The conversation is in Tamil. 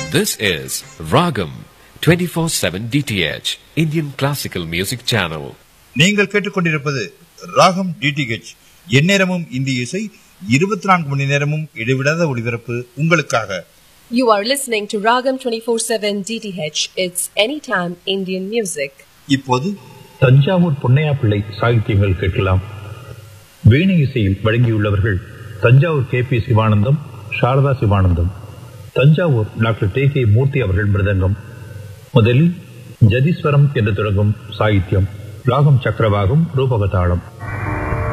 This is Ragam 24/7 DTH Indian Classical Music Channel. நீங்கள் கேட்டுக்கொண்டிருப்பது ராகம் டிடிஹெச் எந்நேரமும் இந்திய இசை இருபத்தி நான்கு மணி நேரமும் இடைவிடாத ஒளிபரப்பு உங்களுக்காக You are listening to Ragam 24/7 DTH. It's anytime Indian music. இப்போது தஞ்சாவூர் பொன்னையா பிள்ளை சாகித்யங்கள் கேட்கலாம் வீணை இசையில் வழங்கியுள்ளவர்கள் Thanjavur K P Sivanandam Sarada Sivanandam Thanjavur doctor T K Murthy அவர்கள் மிருதங்கம் முதலில் ஜதீஸ்வரம் என்று தொடங்கும் சாகித்யம் ராகம் சக்கரவாகம் ரூபகதாளம்